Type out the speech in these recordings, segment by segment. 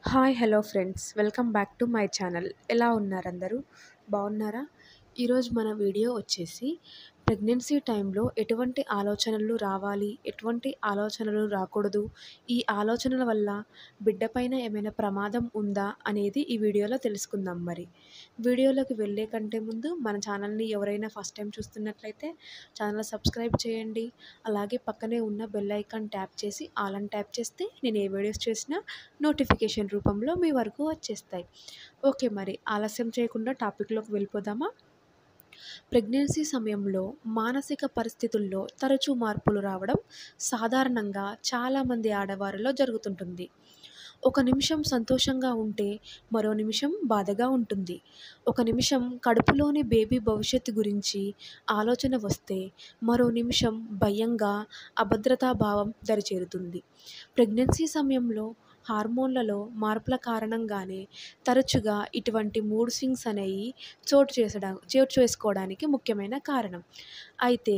hi hello friends welcome back to my channel ఎలా ఉన్నారు అందరూ బాగున్నారా ఈరోజు మన వీడియో వచ్చేసి ప్రెగ్నెన్సీ టైంలో ఎటువంటి ఆలోచనలు రావాలి ఎటువంటి ఆలోచనలు రాకూడదు ఈ ఆలోచనల వల్ల బిడ్డ పైన ఏమైనా ప్రమాదం ఉందా అనేది ఈ వీడియోలో తెలుసుకుందాం మరి వీడియోలోకి వెళ్ళే కంటే ముందు మన ఛానల్ని ఎవరైనా ఫస్ట్ టైం చూస్తున్నట్లయితే ఛానల్ సబ్స్క్రైబ్ చేయండి అలాగే పక్కనే ఉన్న బెల్ ఐకాన్ ట్యాప్ చేసి ఆల్ అని ట్యాప్ చేస్తే నేను ఏ వీడియోస్ చేసినా నోటిఫికేషన్ రూపంలో మీ వరకు వచ్చేస్తాయి ఓకే మరి ఆలస్యం చేయకుండా టాపిక్లోకి వెళ్ళిపోదామా ప్రెగ్నెన్సీ సమయంలో మానసిక పరిస్థితుల్లో తరచూ మార్పులు రావడం సాధారణంగా చాలామంది ఆడవారిలో జరుగుతుంటుంది ఒక నిమిషం సంతోషంగా ఉంటే మరో నిమిషం బాధగా ఉంటుంది ఒక నిమిషం కడుపులోని బేబీ భవిష్యత్తు గురించి ఆలోచన వస్తే మరో నిమిషం భయంగా అభద్రతా భావం దరిచేరుతుంది ప్రెగ్నెన్సీ సమయంలో హార్మోన్లలో మార్పుల కారణంగానే తరచుగా ఇటువంటి మూడ్ స్వింగ్స్ అనేవి చోటు చేసడం చోటు చేసుకోవడానికి ముఖ్యమైన కారణం అయితే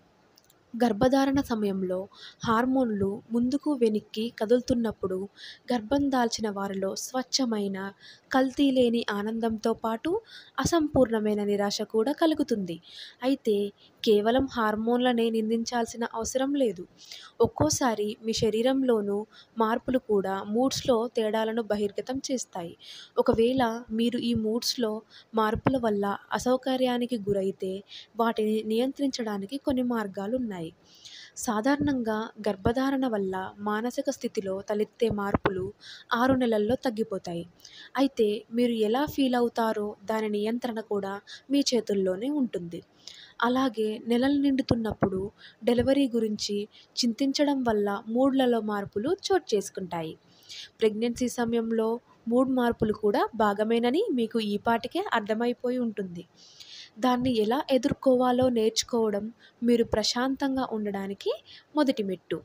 గర్భధారణ సమయంలో హార్మోన్లు ముందుకు వెనక్కి కదులుతున్నప్పుడు గర్భం దాల్చిన వారిలో స్వచ్ఛమైన కల్తీ లేని ఆనందంతో పాటు అసంపూర్ణమైన నిరాశ కూడా కలుగుతుంది అయితే కేవలం హార్మోన్లనే నిందించాల్సిన అవసరం లేదు ఒక్కోసారి మీ శరీరంలోనూ మార్పులు కూడా మూడ్స్లో తేడాలను బహిర్గతం చేస్తాయి ఒకవేళ మీరు ఈ మూడ్స్లో మార్పుల వల్ల అసౌకర్యానికి గురైతే వాటిని నియంత్రించడానికి కొన్ని మార్గాలు ఉన్నాయి సాధారణంగా గర్భధారణ వల్ల మానసిక స్థితిలో తలెత్తే మార్పులు ఆరు నెలల్లో తగ్గిపోతాయి అయితే మీరు ఎలా ఫీల్ అవుతారో దాని నియంత్రణ కూడా మీ చేతుల్లోనే ఉంటుంది అలాగే నెలలు నిండుతున్నప్పుడు డెలివరీ గురించి చింతించడం వల్ల మూడ్లలో మార్పులు చోటు చేసుకుంటాయి ప్రెగ్నెన్సీ సమయంలో మూడ్ మార్పులు కూడా భాగమేనని మీకు ఈపాటికే అర్థమైపోయి ఉంటుంది దాన్ని ఎలా ఎదుర్కోవాలో నేర్చుకోవడం మీరు ప్రశాంతంగా ఉండడానికి మొదటి మెట్టు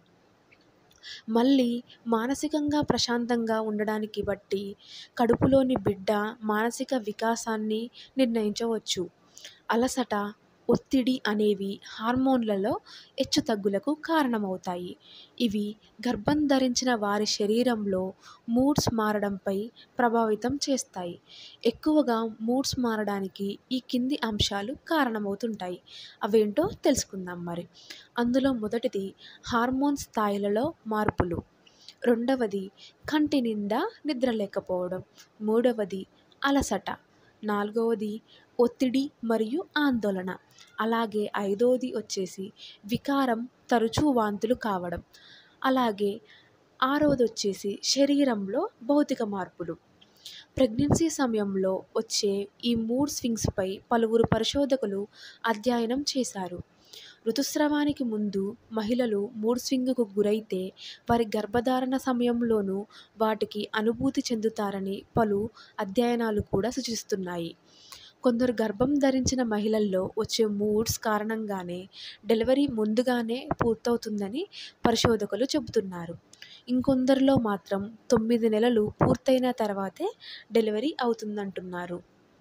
మళ్ళీ మానసికంగా ప్రశాంతంగా ఉండడానికి బట్టి కడుపులోని బిడ్డ మానసిక వికాసాన్ని నిర్ణయించవచ్చు అలసట ఒత్తిడి అనేవి హార్మోన్లలో హెచ్చుతగ్గులకు కారణమవుతాయి ఇవి గర్భం ధరించిన వారి శరీరంలో మూడ్స్ మారడంపై ప్రభావితం చేస్తాయి ఎక్కువగా మూడ్స్ మారడానికి ఈ కింది అంశాలు కారణమవుతుంటాయి అవేంటో తెలుసుకుందాం మరి అందులో మొదటిది హార్మోన్ స్థాయిలలో మార్పులు రెండవది కంటి నిండా నిద్ర లేకపోవడం మూడవది అలసట నాలుగవది ఒత్తిడి మరియు ఆందోళన అలాగే ఐదవది వచ్చేసి వికారం తరచూ వాంతులు కావడం అలాగే ఆరవది వచ్చేసి శరీరంలో భౌతిక మార్పులు ప్రెగ్నెన్సీ సమయంలో వచ్చే ఈ మూడ్ స్వింగ్స్పై పలువురు పరిశోధకులు అధ్యయనం చేశారు ఋతుస్రావానికి ముందు మహిళలు మూడ్ స్వింగ్కు గురైతే వారి గర్భధారణ సమయంలోనూ వాటికి అనుభూతి చెందుతారని పలు అధ్యయనాలు కూడా సూచిస్తున్నాయి కొందరు గర్భం ధరించిన మహిళల్లో వచ్చే మూడ్స్ కారణంగానే డెలివరీ ముందుగానే పూర్తవుతుందని పరిశోధకులు చెబుతున్నారు ఇంకొందరిలో మాత్రం తొమ్మిది నెలలు పూర్తయిన తర్వాతే డెలివరీ అవుతుందంటున్నారు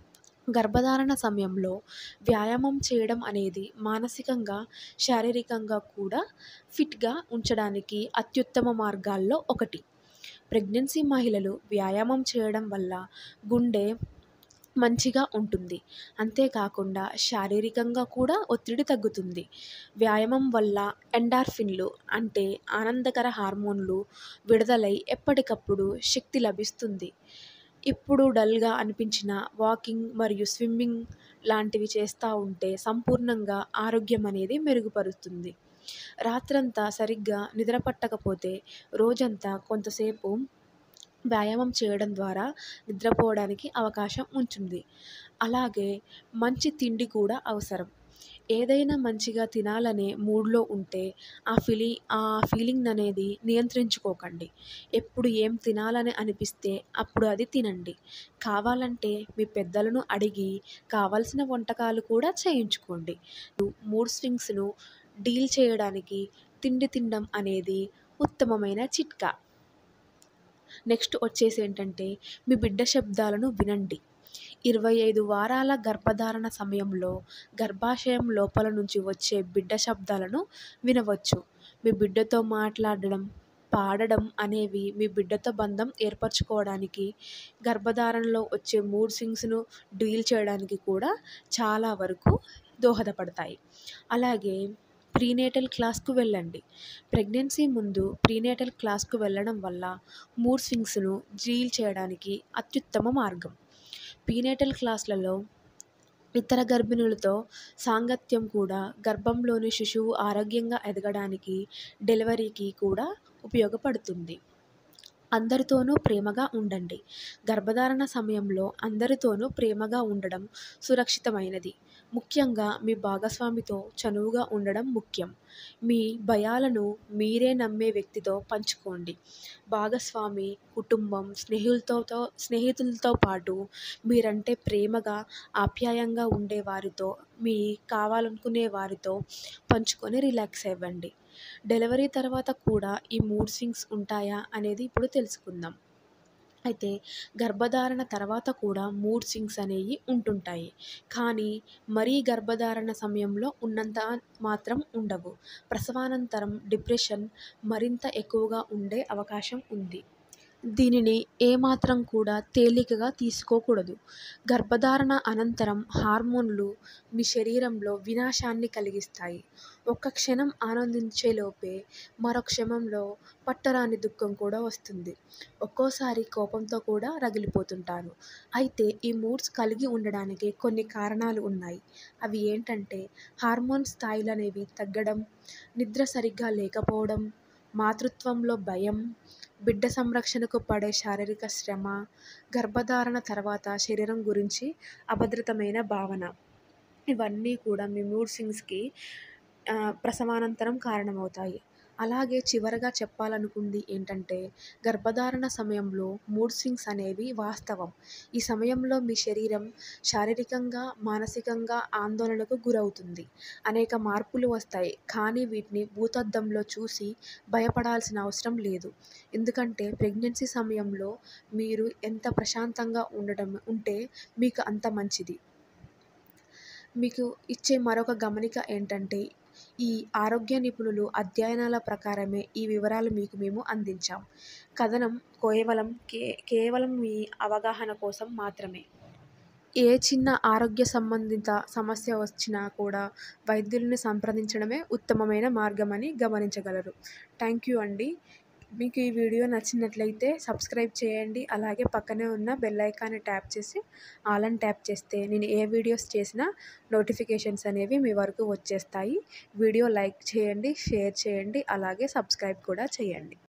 గర్భధారణ సమయంలో వ్యాయామం చేయడం అనేది మానసికంగా శారీరకంగా కూడా ఫిట్గా ఉంచడానికి అత్యుత్తమ మార్గాల్లో ఒకటి ప్రెగ్నెన్సీ మహిళలు వ్యాయామం చేయడం వల్ల గుండె మంచిగా ఉంటుంది అంతేకాకుండా శారీరకంగా కూడా ఒత్తిడి తగ్గుతుంది వ్యాయామం వల్ల ఎండార్ఫిన్లు అంటే ఆనందకర హార్మోన్లు విడుదలై ఎప్పటికప్పుడు శక్తి లభిస్తుంది ఇప్పుడు డల్గా అనిపించిన వాకింగ్ మరియు స్విమ్మింగ్ లాంటివి చేస్తూ ఉంటే సంపూర్ణంగా ఆరోగ్యం అనేది మెరుగుపరుస్తుంది రాత్రంతా సరిగ్గా నిద్ర పట్టకపోతే రోజంతా కొంతసేపు వ్యాయామం చేయడం ద్వారా నిద్రపోవడానికి అవకాశం ఉంటుంది అలాగే మంచి తిండి కూడా అవసరం ఏదైనా మంచిగా తినాలనే మూడ్లో ఉంటే ఆ ఫీలి ఆ ఫీలింగ్ అనేది నియంత్రించుకోకండి ఎప్పుడు ఏం తినాలని అనిపిస్తే అప్పుడు అది తినండి కావాలంటే మీ పెద్దలను అడిగి కావలసిన వంటకాలు కూడా చేయించుకోండి మూడ్ స్వింగ్స్ను డీల్ చేయడానికి తిండి తినడం అనేది ఉత్తమమైన చిట్కా నెక్స్ట్ వచ్చేసి ఏంటంటే మీ బిడ్డ శబ్దాలను వినండి ఇరవై ఐదు వారాల గర్భధారణ సమయంలో గర్భాశయం లోపల నుంచి వచ్చే బిడ్డ శబ్దాలను వినవచ్చు మీ బిడ్డతో మాట్లాడడం పాడడం అనేవి మీ బిడ్డతో బంధం ఏర్పరచుకోవడానికి గర్భధారణలో వచ్చే మూడ్ స్వింగ్స్ను డీల్ చేయడానికి కూడా చాలా వరకు దోహదపడతాయి అలాగే ప్రీనేటల్ క్లాస్కు వెళ్ళండి ప్రెగ్నెన్సీ ముందు ప్రీనేటల్ క్లాస్కు వెళ్ళడం వల్ల మూడ్ స్వింగ్స్ను డీల్ చేయడానికి అత్యుత్తమ మార్గం ప్రీనేటల్ క్లాస్లలో ఇతర గర్భిణులతో సాంగత్యం కూడా గర్భంలోని శిశువు ఆరోగ్యంగా ఎదగడానికి డెలివరీకి కూడా ఉపయోగపడుతుంది అందరితోనూ ప్రేమగా ఉండండి గర్భధారణ సమయంలో అందరితోనూ ప్రేమగా ఉండడం సురక్షితమైనది ముఖ్యంగా మీ భాగస్వామితో చనువుగా ఉండడం ముఖ్యం మీ భయాలను మీరే నమ్మే వ్యక్తితో పంచుకోండి భాగస్వామి కుటుంబం స్నేహితులతో స్నేహితులతో పాటు మీరంటే ప్రేమగా ఆప్యాయంగా ఉండే వారితో మీ కావాలనుకునే వారితో పంచుకొని రిలాక్స్ అవ్వండి డెలివరీ తర్వాత కూడా ఈ మూడ్ స్వింగ్స్ ఉంటాయా అనేది ఇప్పుడు తెలుసుకుందాం అయితే గర్భధారణ తర్వాత కూడా మూడ్ స్వింగ్స్ అనేవి ఉంటుంటాయి కానీ మరీ గర్భధారణ సమయంలో ఉన్నంత మాత్రం ఉండవు ప్రసవానంతరం డిప్రెషన్ మరింత ఎక్కువగా ఉండే అవకాశం ఉంది దీనిని ఏమాత్రం కూడా తేలికగా తీసుకోకూడదు గర్భధారణ అనంతరం హార్మోన్లు మీ శరీరంలో వినాశాన్ని కలిగిస్తాయి ఒక్క క్షణం ఆనందించేలోపే మరో క్షణంలో పట్టరాని దుఃఖం కూడా వస్తుంది ఒక్కోసారి కోపంతో కూడా రగిలిపోతుంటారు అయితే ఈ మూడ్స్ కలిగి ఉండడానికి కొన్ని కారణాలు ఉన్నాయి అవి ఏంటంటే హార్మోన్ స్థాయిలు అనేవి తగ్గడం నిద్ర సరిగ్గా లేకపోవడం మాతృత్వంలో భయం బిడ్డ సంరక్షణకు పడే శారీరక శ్రమ గర్భధారణ తర్వాత శరీరం గురించి అభద్రతమైన భావన ఇవన్నీ కూడా మీ మూడ్ స్వింగ్స్కి ప్రసవానంతరం కారణమవుతాయి అలాగే చివరగా చెప్పాలనుకుంది ఏంటంటే గర్భధారణ సమయంలో మూడ్ స్వింగ్స్ అనేవి వాస్తవం ఈ సమయంలో మీ శరీరం శారీరకంగా మానసికంగా ఆందోళనకు గురవుతుంది అనేక మార్పులు వస్తాయి కానీ వీటిని భూతద్దంలో చూసి భయపడాల్సిన అవసరం లేదు ఎందుకంటే ప్రెగ్నెన్సీ సమయంలో మీరు ఎంత ప్రశాంతంగా ఉండడం ఉంటే మీకు అంత మంచిది మీకు ఇచ్చే మరొక గమనిక ఏంటంటే ఈ ఆరోగ్య నిపుణులు అధ్యయనాల ప్రకారమే ఈ వివరాలు మీకు మేము అందించాం కథనం కేవలం కే కేవలం మీ అవగాహన కోసం మాత్రమే ఏ చిన్న ఆరోగ్య సంబంధిత సమస్య వచ్చినా కూడా వైద్యులను సంప్రదించడమే ఉత్తమమైన మార్గమని గమనించగలరు థ్యాంక్ యూ అండి మీకు ఈ వీడియో నచ్చినట్లయితే సబ్స్క్రైబ్ చేయండి అలాగే పక్కనే ఉన్న బెల్ ఐకాన్ని ట్యాప్ చేసి ఆల్ అని ట్యాప్ చేస్తే నేను ఏ వీడియోస్ చేసినా నోటిఫికేషన్స్ అనేవి మీ వరకు వచ్చేస్తాయి వీడియో లైక్ చేయండి షేర్ చేయండి అలాగే సబ్స్క్రైబ్ కూడా చేయండి